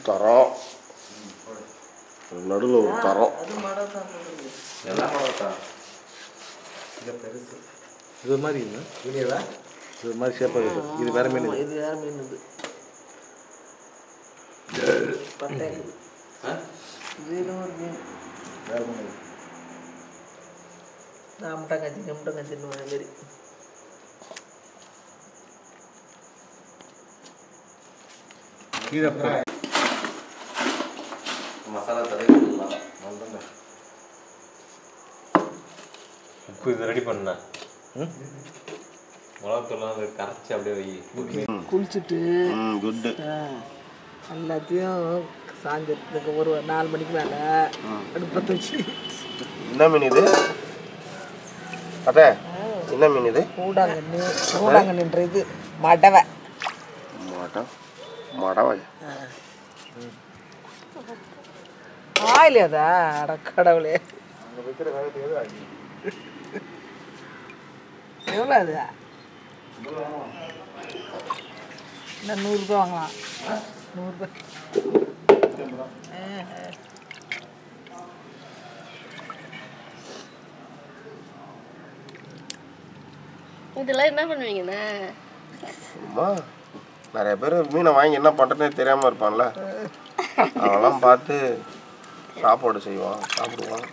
தரம் நடுவில் ஒரு தரம் அது மடம் தான் போடுறது என்ன பழத்தா இது பெருசு இது மாதிரி இல்லை இல்லையா இது மாதிரி ஷேப்பாக இருக்குது இது வேற மீன் ஆமா, இது வேற மீன் இது பட்டை இது ஏதோ ஒரு மீன் வேற ஒன்று நான் முட்டை கஞ்சி முட்டை கஞ்சின்னு மாதிரி கீழே போடு. மசாலா தடவிடலாம் உப்பு இது ரெடி பண்ணேன் மிளகாத்தூள்லாம் அது கரைச்சி அப்படியே வை குளிச்சுட்டு ம் குட்டு ஆ, எல்லாத்தையும் சாயந்தரத்துக்கு ஒரு நாலு மணிக்கு மேலே அடுப்பத்தை வச்சு என்ன மீன் இது அத்தே என்ன மீன் இது கூடாங்கண்ணி கூடாங்கண்ணின்ற இது மடவை மாட்டம் மடவை ஆயில் அதா அட கடவுளே எவ்வளோ அது என்ன நூறுரூபா வாங்கலாம் நூறுரூபா இதெல்லாம் என்ன பண்ணுவீங்கண்ணே சும்மா நிறைய பேர் மீனை வாங்கி என்ன பண்ணுறதுனே தெரியாமல் இருப்பான்ல அவெல்லாம் பார்த்து சாப்பாடு செய்வான் சாப்பிடுவான்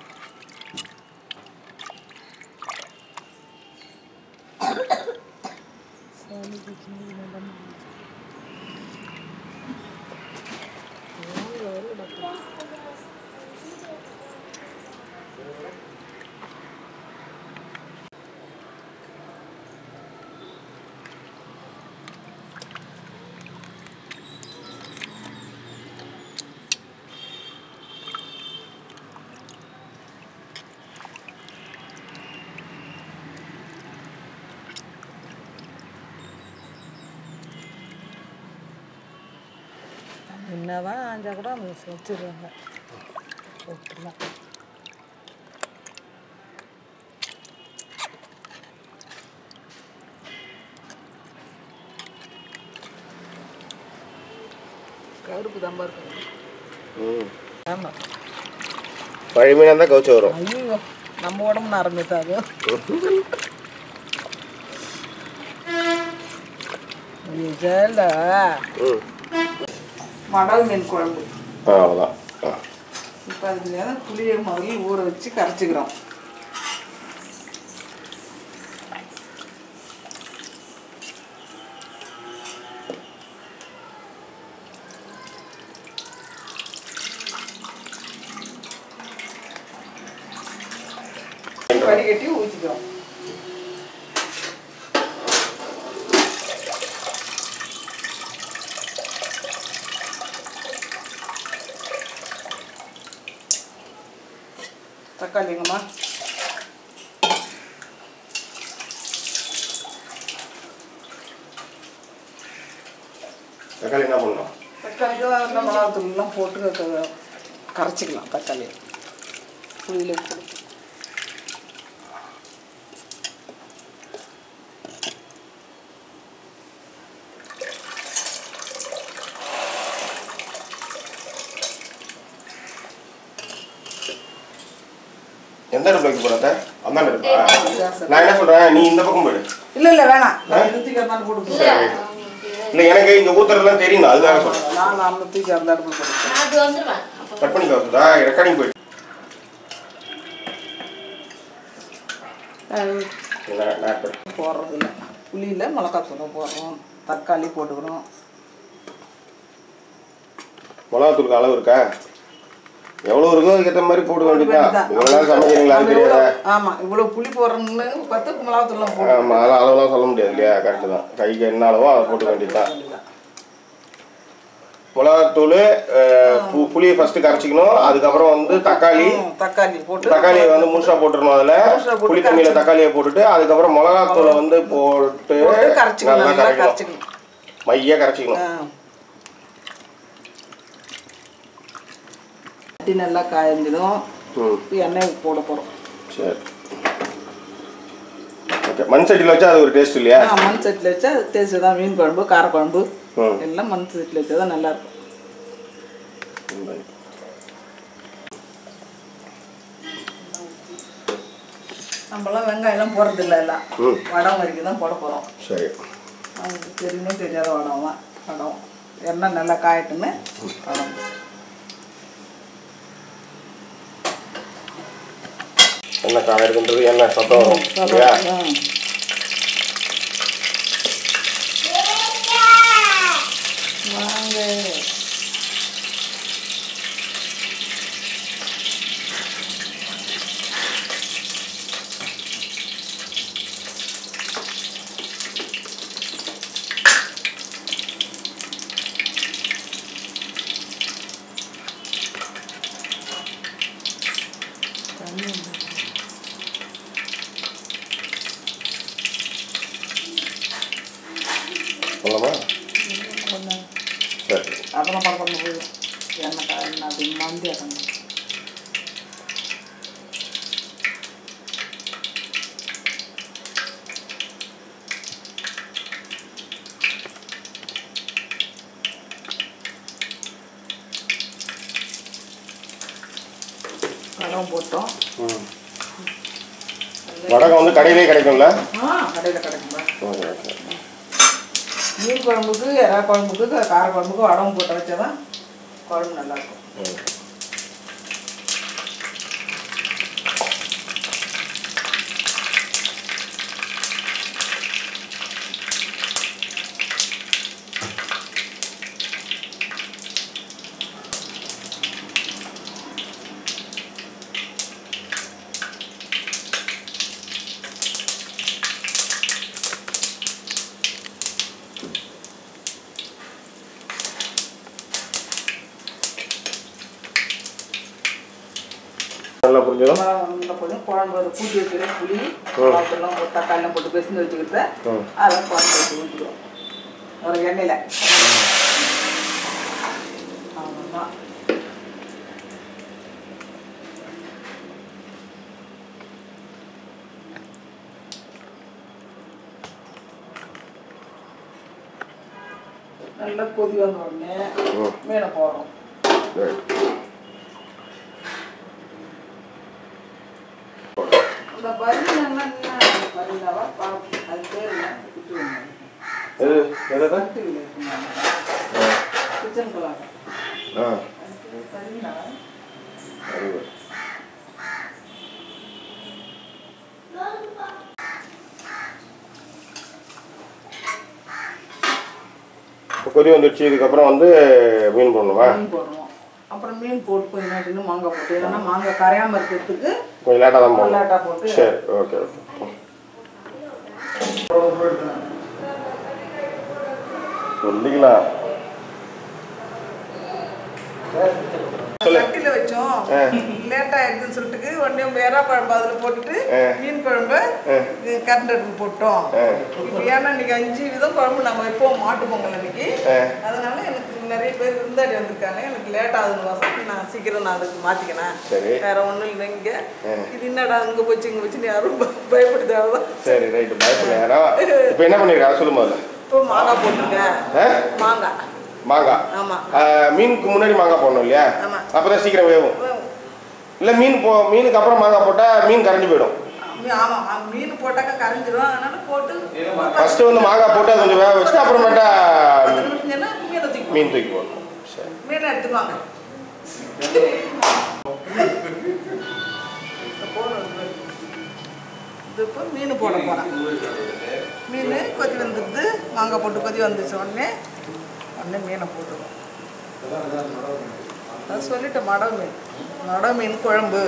என்னதான் ஆஞ்சா கூட அவங்க வச்சிருவாங்க போட்டுலாம் கருப்பு தம்பா இருக்கும் ம் ஆமாம் பழைய மீனாக இருந்தால் கவுச்சு வரும் ஐயோ நம்ம உடம்பு ஆரம்பித்தாது ஜெயல ம் மடல் மீன் குழம்பு ஆ அவ்வளோதான் ஆ இப்போ அதுக்கு புளியை முதல்ல ஊற வச்சு கரைச்சிக்கிறோம் வடிகட்டி ஊற்றிக்கிறோம் தக்காளிங்கம்மா தக்காளி என்ன பண்ணணும் தக்காளிக்கு இந்த மிளகாத்தூள்லாம் போட்டு க- கரைச்சிக்கலாம் தக்காளி புளியில் போட்டு எந்த அடுப்பு வைக்க போகிறத அந்த அடுப்பா நான் என்ன சொல்கிறேன் நீ இந்த பக்கம் போயிடு இல்லை இல்லை வேணாம் நான் இது தூக்கி அந்த போட்டு இல்லை எனக்கு இங்கே ஊத்துறதுலாம் தெரியும் அதுதான் சொல்கிறேன் நான் நம்ம தூக்கி அந்த அடுப்பு போட்டு நான் அது வந்துடுவேன் அப்போ கட் பண்ணி கவுத்துதா ரெக்கார்டிங் போயிடு நான் நான் add பண்றேன். போடுறது இல்லை புளியில் மிளகாத்தூள் போடுறோம் தக்காளி போட்டுக்கிறோம் மிளகாத்தூளுக்கு அளவு இருக்கா எவ்வளோ இருக்கோ அதுக்கேற்ற மாதிரி போட வேண்டியதா வேண்டியதுதான். இவ்வளோ நாள் சமைக்கிறீங்களா அது நம்ம தெரியாதா எவ்வளோ- ஆமா இவ்வளோ புளி போடுறோம்னு பத்து மிளகாத்தூள்லாம் போட்டு ஆமாம் அதெல்லாம் அளவுலாம் சொல்ல முடியாது இல்லையா கரெக்டு தான் கைக்கு என்ன அளவோ அதை போட்டு வேண்டியதுதான் மிளகாத்தூள் அஹ், பு புளியை ஃபஸ்ட்டு கரைச்சிக்கணும் அதுக்கப்புறம் வந்து தக்காளி ம், தக்காளி போட்டு தக்காளியை வந்து முழுசா போட்டுறணும் அதில் முழுசா போட்டு புளி தண்ணியில் தக்காளியை போட்டுட்டு அதுக்கப்புறம் மிளகாத்தூளை வந்து போட்டு போட்டு கரைச்சிக்கணும் நல்லா நல்லா கரைக்கணும் கரைச்சிக்கணும் மைய கரைச்சிக்கணும் ஆ. சட்டி நல்லா காய்ஞ்சதும் ம் இப்போ எண்ணெய் போட போகிறோம் சரி ஓகே மண் சட்டியில் வச்சா அது ஒரு டேஸ்ட் இல்லையா மண் சட்டியில் வச்சா டேஸ்ட்டு தான் மீன் குழம்பு காரக்குழம்பு ம் எல்லாம் மண் சட்டியில் வச்சா தான் நல்லாயிருக்கும் நம்மலாம் வெங்காயம்லாம் போடுறது இல்லை எல்லாம் ம் வடம் வரைக்கும் தான் போட போகிறோம் சரி அவங்களுக்கு தெரியுமோ தெரியாத வடம்லாம் வடம் எண்ணெய் நல்லா காயட்டுன்னு வடம் என்ன காய் இருக்குன்றது என்ன சத்தம் வரும் இல்லையா ம். வாங்க சொல்லலாமா கொஞ்சம் சரி அதெல்லாம் படம் பண்ண போதும் எண்ணெய் காய் எண்ணெய் அப்படின்னு மந்தி இறங்கணும் பழம் போட்டோம் ம் வடகம் வந்து கடையிலே கிடைக்கும்ல ஆ கடையில் கிடைக்குமா ஓகே ஓகே மீன் குழம்புக்கு எறா குழம்புக்கு கார குழம்புக்கு வடகம் போட்டு வச்சாதான் குழம்பு நல்லாயிருக்கும் நல்லா புரிஞ்சதும் இந்த கொஞ்சம் குழம்பு அதை கூட்டி வைக்கிறேன் புளி ம். அதெல்லாம் போட்டு தக்காளிலாம் போட்டு பெசந்து வச்சுக்கிட்டு ம் அதெல்லாம் குழம்பு வச்சு ஊற்றிடுவோம் ஒரு எண்ணெயில் அவ்வளோதான் நல்லா கொதி வந்த உடனே ம் மீனை போடுறோம் சரி இந்த பருவினா என்ன பருவினாவா பா- அது பேர் என்ன குட்டி வெங்காயம். எது எது எது? பருத்தி விலை சொன்னாங்க. கிச்சன் குழம்பு ஆ அது பருவினாவா அறிவு இப்போ கொதி வந்துடுச்சு இதுக்கப்புறம் வந்து மீன் போடணுமா மீன் போடுவோம் அப்புறம் மீன் போட்டு கொஞ்ச நேரம் இன்னும் மாங்காய் போட்டு இல்லைன்னா மாங்காய் கரையாமல் இருக்கிறதுக்கு கொஞ்சம் லேட்டாக தான் போடணும் லேட்டாக போட்டு சரி ஓகே ஓகே சொல்லிக்கலாம் சட்டியில் வச்சோம் லேட்டாக ஆயிடுதுன்னு சொல்லிட்டு உடனே வேறா குழம்பு அதில் போட்டுட்டு மீன் குழம்பு கரண்ட் அடுப்பு போட்டோம் இப்போ ஏன்னா இன்னைக்கு அஞ்சு விதம் குழம்பு நம்ம வைப்போம் மாட்டு பொங்கல் அன்னைக்கு அதனால எனக்கு நிறைய பேர் விருந்தாடி வந்திருக்காங்க எனக்கு லேட் ஆகுதுன்னு வாசம் நான் சீக்கிரம் நான் அதுக்கு மாற்றிக்கினேன் சரி வேற ஒன்றும் இல்லை இங்கே இது என்னடா இங்கே போச்சு இங்கே போச்சு யாரும் ப- பயப்படுதாவா சரி ரைட்டு பயப்படல இப்போ என்ன பண்ணிருக்கா சொல்லு முதல்ல இப்போ மாங்காய் போட்டிருக்கேன் ஆ? மாங்காய் மாங்காய் ஆமாம் ஆ, மீனுக்கு முன்னாடி மாங்காய் போடணும் இல்லையா ஆமா. அப்பதான் சீக்கிரம் வேகும் இல்லை மீன் போ மீனுக்கு அப்புறம் மாங்காய் போட்டால் மீன் கரைஞ்சு போயிடும் ஆமாம் மீன் போட்டாக்கா கரைஞ்சிரும் அதனால போட்டு ஃபர்ஸ்ட் வந்து மாங்காய் போட்டு அதை கொஞ்சம் வேக வச்சுட்டு அப்புறமேட்டா பத்து நிமிஷம் சென்னா மீனை தூக்கி மீன் தூக்கி போடணும் சரி மீனை எடுத்துக்குவாங்க இது இப்போ மீன் போட போகிறேன் மீன் கொதி வந்துடுது மாங்காய் போட்டு கொதி வந்துச்சு உடனே உடனே மீனை போட்டுருவோம் அதான் சொல்லிட்டேன் மடம் மீன் மடம் மீன் குழம்பு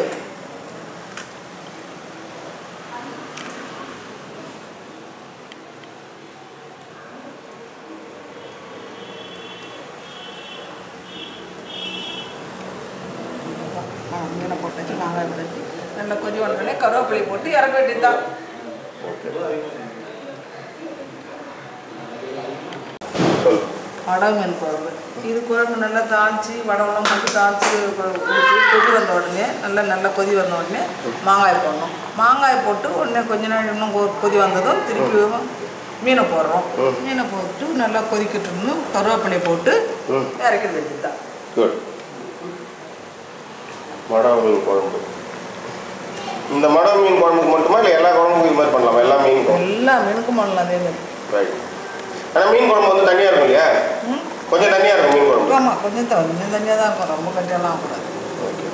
ஆ, மீனை போட்டாச்சு மாங்காய் போட்டாச்சு நல்லா கொதி வந்தோடனே கருவேப்பிலை போட்டு இறக்க வேண்டியதுதான் சொல்லு வடை மீன் குழம்பு இது குழம்பு நல்லா தாளித்து வடவெல்லாம் போட்டு தாளித்து கொதி வந்த உடனே நல்லா நல்லா கொதி வந்த உடனே மாங்காய் போடணும் மாங்காய் போட்டு உடனே கொஞ்ச நேரம் இன்னும் கொ- கொதி வந்ததும் திருப்பி மீனை போடுறோம் மீனை போட்டு நல்லா கொதிக்கிட்டு கருவேப்பிலை போட்டு ம் இறக்க வேண்டியதுதான் குட் வடை மீன் குழம்பு இந்த மடம் மீன் குழம்புக்கு மட்டுமா இல்லை எல்லா குழம்புக்கும் இது மாதிரி பண்ணலாமா எல்லா மீன் குழம்பு எல்லா மீனுக்கும் பண்ணலாம் அதே மாதிரி ரைட் ஆனால் மீன் குழம்பு வந்து தண்ணியாக இருக்கும் இல்லையா ம் கொஞ்சம் தண்ணியாக இருக்கும் மீன் குழம்பு ஆமாம் கொஞ்சம் த- கொஞ்சம் தண்ணியாக தான் இருக்கும் ரொம்ப கட்டியெல்லாம் கூடாது ஓகே